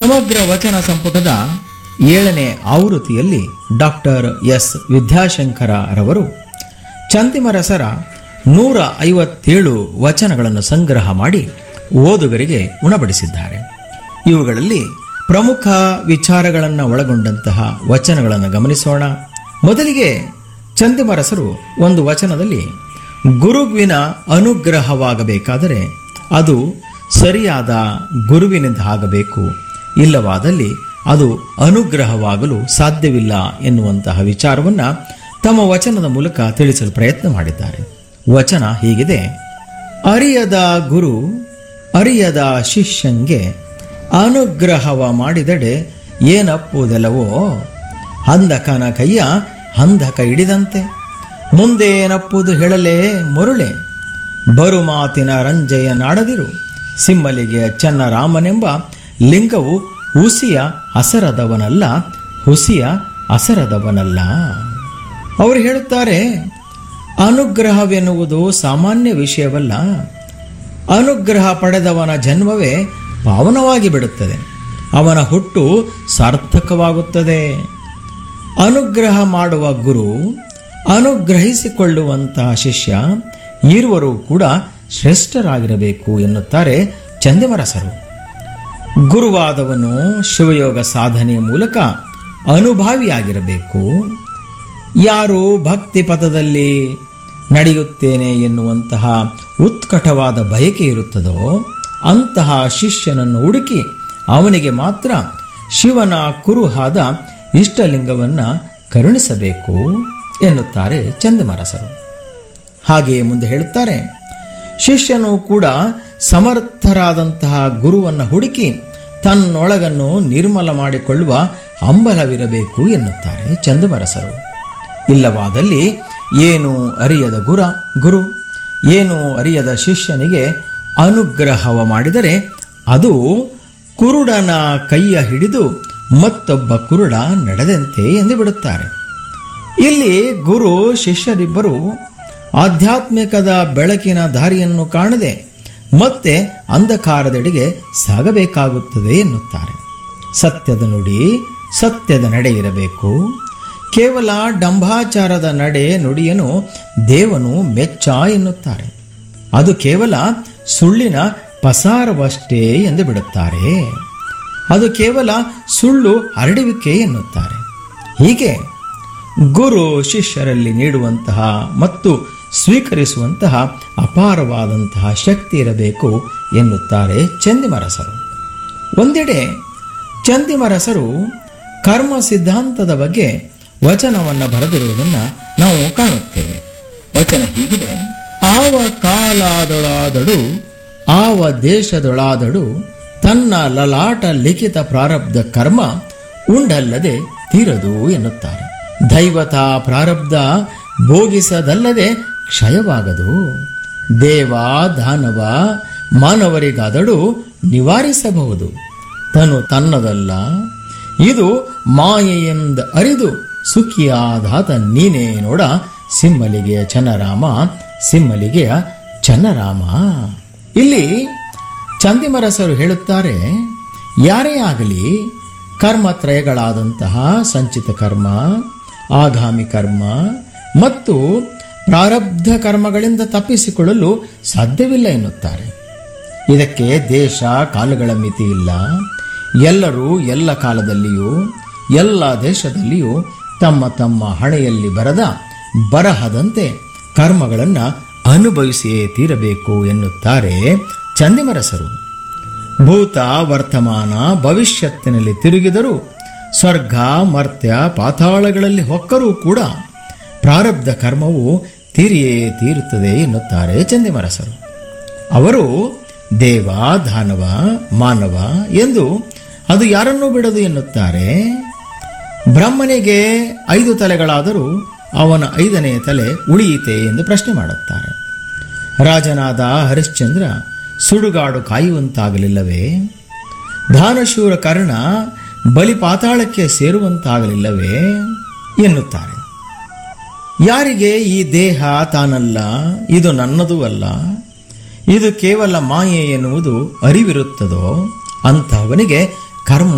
ಸಮಗ್ರ ವಚನ ಸಂಪುಟದ ಏಳನೇ ಆವೃತ್ತಿಯಲ್ಲಿ ಡಾಕ್ಟರ್ ಎಸ್ ವಿದ್ಯಾಶಂಕರ ರವರು ಚಂದಿಮರಸರ ನೂರ ಐವತ್ತೇಳು ವಚನಗಳನ್ನು ಸಂಗ್ರಹ ಮಾಡಿ ಓದುಗರಿಗೆ ಉಣಬಡಿಸಿದ್ದಾರೆ ಇವುಗಳಲ್ಲಿ ಪ್ರಮುಖ ವಿಚಾರಗಳನ್ನು ಒಳಗೊಂಡಂತಹ ವಚನಗಳನ್ನು ಗಮನಿಸೋಣ ಮೊದಲಿಗೆ ಚಂದಿಮರಸರು ಒಂದು ವಚನದಲ್ಲಿ ಗುರುವಿನ ಅನುಗ್ರಹವಾಗಬೇಕಾದರೆ ಅದು ಸರಿಯಾದ ಗುರುವಿನಿಂದ ಆಗಬೇಕು ಇಲ್ಲವಾದಲ್ಲಿ ಅದು ಅನುಗ್ರಹವಾಗಲು ಸಾಧ್ಯವಿಲ್ಲ ಎನ್ನುವಂತಹ ವಿಚಾರವನ್ನು ತಮ್ಮ ವಚನದ ಮೂಲಕ ತಿಳಿಸಲು ಪ್ರಯತ್ನ ಮಾಡಿದ್ದಾರೆ ವಚನ ಹೀಗಿದೆ ಅರಿಯದ ಗುರು ಅರಿಯದ ಶಿಷ್ಯಂಗೆ ಅನುಗ್ರಹವ ಮಾಡಿದಡೆ ಏನಪ್ಪುವುದೆಲ್ಲವೋ ಅಂಧಕನ ಕೈಯ ಅಂಧಕ ಹಿಡಿದಂತೆ ಮುಂದೆ ಏನಪ್ಪುವುದು ಹೇಳಲೇ ಮರುಳೆ ಬರು ಮಾತಿನ ರಂಜೆಯ ನಾಡದಿರು ಸಿಮ್ಮಲಿಗೆ ಚನ್ನರಾಮನೆಂಬ ಲಿಂಗವು ಹುಸಿಯ ಅಸರದವನಲ್ಲ ಹುಸಿಯ ಅಸರದವನಲ್ಲ ಅವರು ಹೇಳುತ್ತಾರೆ ಅನುಗ್ರಹವೆನ್ನುವುದು ಸಾಮಾನ್ಯ ವಿಷಯವಲ್ಲ ಅನುಗ್ರಹ ಪಡೆದವನ ಜನ್ಮವೇ ಪಾವನವಾಗಿ ಬಿಡುತ್ತದೆ ಅವನ ಹುಟ್ಟು ಸಾರ್ಥಕವಾಗುತ್ತದೆ ಅನುಗ್ರಹ ಮಾಡುವ ಗುರು ಅನುಗ್ರಹಿಸಿಕೊಳ್ಳುವಂತಹ ಶಿಷ್ಯ ಇರುವರು ಕೂಡ ಶ್ರೇಷ್ಠರಾಗಿರಬೇಕು ಎನ್ನುತ್ತಾರೆ ಚಂದಮರಸರು ಗುರುವಾದವನು ಶಿವಯೋಗ ಸಾಧನೆಯ ಮೂಲಕ ಅನುಭಾವಿಯಾಗಿರಬೇಕು ಯಾರು ಭಕ್ತಿ ಪಥದಲ್ಲಿ ನಡೆಯುತ್ತೇನೆ ಎನ್ನುವಂತಹ ಉತ್ಕಟವಾದ ಬಯಕೆ ಇರುತ್ತದೋ ಅಂತಹ ಶಿಷ್ಯನನ್ನು ಹುಡುಕಿ ಅವನಿಗೆ ಮಾತ್ರ ಶಿವನ ಕುರುಹಾದ ಇಷ್ಟಲಿಂಗವನ್ನು ಕರುಣಿಸಬೇಕು ಎನ್ನುತ್ತಾರೆ ಚಂದಮರಸರು ಹಾಗೆಯೇ ಮುಂದೆ ಹೇಳುತ್ತಾರೆ ಶಿಷ್ಯನು ಕೂಡ ಸಮರ್ಥರಾದಂತಹ ಗುರುವನ್ನು ಹುಡುಕಿ ತನ್ನೊಳಗನ್ನು ನಿರ್ಮಲ ಮಾಡಿಕೊಳ್ಳುವ ಹಂಬಲವಿರಬೇಕು ಎನ್ನುತ್ತಾರೆ ಚಂದಮರಸರು ಇಲ್ಲವಾದಲ್ಲಿ ಏನು ಅರಿಯದ ಗುರ ಗುರು ಏನು ಅರಿಯದ ಶಿಷ್ಯನಿಗೆ ಅನುಗ್ರಹವ ಮಾಡಿದರೆ ಅದು ಕುರುಡನ ಕೈಯ ಹಿಡಿದು ಮತ್ತೊಬ್ಬ ಕುರುಡ ನಡೆದಂತೆ ಎಂದು ಬಿಡುತ್ತಾರೆ ಇಲ್ಲಿ ಗುರು ಶಿಷ್ಯರಿಬ್ಬರು ಆಧ್ಯಾತ್ಮಿಕದ ಬೆಳಕಿನ ದಾರಿಯನ್ನು ಕಾಣದೆ ಮತ್ತೆ ಅಂಧಕಾರದೆಡೆಗೆ ಸಾಗಬೇಕಾಗುತ್ತದೆ ಎನ್ನುತ್ತಾರೆ ಸತ್ಯದ ನುಡಿ ಸತ್ಯದ ನಡೆ ಇರಬೇಕು ಕೇವಲ ಡಂಭಾಚಾರದ ನಡೆ ನುಡಿಯನ್ನು ದೇವನು ಮೆಚ್ಚ ಎನ್ನುತ್ತಾರೆ ಅದು ಕೇವಲ ಸುಳ್ಳಿನ ಪಸಾರವಷ್ಟೇ ಎಂದು ಬಿಡುತ್ತಾರೆ ಅದು ಕೇವಲ ಸುಳ್ಳು ಹರಡುವಿಕೆ ಎನ್ನುತ್ತಾರೆ ಹೀಗೆ ಗುರು ಶಿಷ್ಯರಲ್ಲಿ ನೀಡುವಂತಹ ಮತ್ತು ಸ್ವೀಕರಿಸುವಂತಹ ಅಪಾರವಾದಂತಹ ಶಕ್ತಿ ಇರಬೇಕು ಎನ್ನುತ್ತಾರೆ ಚಂದಿಮರಸರು ಒಂದೆಡೆ ಚಂದಿಮರಸರು ಕರ್ಮ ಸಿದ್ಧಾಂತದ ಬಗ್ಗೆ ವಚನವನ್ನು ಬರೆದಿರುವುದನ್ನು ನಾವು ಕಾಣುತ್ತೇವೆ ವಚನ ಹೀಗಿದೆ ಆವ ಕಾಲಾದೊಳಾದಡು ಆವ ದೇಶದೊಳಾದಡು ತನ್ನ ಲಲಾಟ ಲಿಖಿತ ಪ್ರಾರಬ್ಧ ಕರ್ಮ ಉಂಡಲ್ಲದೆ ತೀರದು ಎನ್ನುತ್ತಾರೆ ದೈವತ ಪ್ರಾರಬ್ಧ ಭೋಗಿಸದಲ್ಲದೆ ಕ್ಷಯವಾಗದು ದೇವ ದಾನವ ಮಾನವರಿಗಾದಡು ನಿವಾರಿಸಬಹುದು ತನು ತನ್ನದಲ್ಲ ಇದು ಮಾಯೆಯೆಂದ ಅರಿದು ಸುಖಿಯಾದಾತ ನೀನೇ ನೋಡ ಸಿಮ್ಮಲಿಗೆಯ ಚನ್ನರಾಮ ಸಿಮ್ಮಲಿಗೆಯ ಚನ್ನರಾಮ ಇಲ್ಲಿ ಚಂದಿಮರಸರು ಹೇಳುತ್ತಾರೆ ಯಾರೇ ಆಗಲಿ ಕರ್ಮತ್ರಯಗಳಾದಂತಹ ಸಂಚಿತ ಕರ್ಮ ಆಗಾಮಿ ಕರ್ಮ ಮತ್ತು ಪ್ರಾರಬ್ಧ ಕರ್ಮಗಳಿಂದ ತಪ್ಪಿಸಿಕೊಳ್ಳಲು ಸಾಧ್ಯವಿಲ್ಲ ಎನ್ನುತ್ತಾರೆ ಇದಕ್ಕೆ ದೇಶ ಕಾಲಗಳ ಮಿತಿ ಇಲ್ಲ ಎಲ್ಲರೂ ಎಲ್ಲ ಕಾಲದಲ್ಲಿಯೂ ಎಲ್ಲ ದೇಶದಲ್ಲಿಯೂ ತಮ್ಮ ತಮ್ಮ ಹಣೆಯಲ್ಲಿ ಬರದ ಬರಹದಂತೆ ಕರ್ಮಗಳನ್ನು ಅನುಭವಿಸಿಯೇ ತೀರಬೇಕು ಎನ್ನುತ್ತಾರೆ ಚಂದಿಮರಸರು ಭೂತ ವರ್ತಮಾನ ಭವಿಷ್ಯತ್ತಿನಲ್ಲಿ ತಿರುಗಿದರೂ ಸ್ವರ್ಗ ಮರ್ತ್ಯ ಪಾತಾಳಗಳಲ್ಲಿ ಹೊಕ್ಕರೂ ಕೂಡ ಪ್ರಾರಬ್ಧ ಕರ್ಮವು ತೀರಿಯೇ ತೀರುತ್ತದೆ ಎನ್ನುತ್ತಾರೆ ಚಂದಿಮರಸರು ಅವರು ದೇವ ದಾನವ ಮಾನವ ಎಂದು ಅದು ಯಾರನ್ನೂ ಬಿಡದು ಎನ್ನುತ್ತಾರೆ ಬ್ರಹ್ಮನಿಗೆ ಐದು ತಲೆಗಳಾದರೂ ಅವನ ಐದನೆಯ ತಲೆ ಉಳಿಯಿತೆ ಎಂದು ಪ್ರಶ್ನೆ ಮಾಡುತ್ತಾರೆ ರಾಜನಾದ ಹರಿಶ್ಚಂದ್ರ ಸುಡುಗಾಡು ಕಾಯುವಂತಾಗಲಿಲ್ಲವೇ ದಾನಶೂರ ಕರ್ಣ ಬಲಿ ಪಾತಾಳಕ್ಕೆ ಸೇರುವಂತಾಗಲಿಲ್ಲವೇ ಎನ್ನುತ್ತಾರೆ ಯಾರಿಗೆ ಈ ದೇಹ ತಾನಲ್ಲ ಇದು ನನ್ನದೂ ಅಲ್ಲ ಇದು ಕೇವಲ ಮಾಯೆ ಎನ್ನುವುದು ಅರಿವಿರುತ್ತದೋ ಅಂತಹವನಿಗೆ ಕರ್ಮ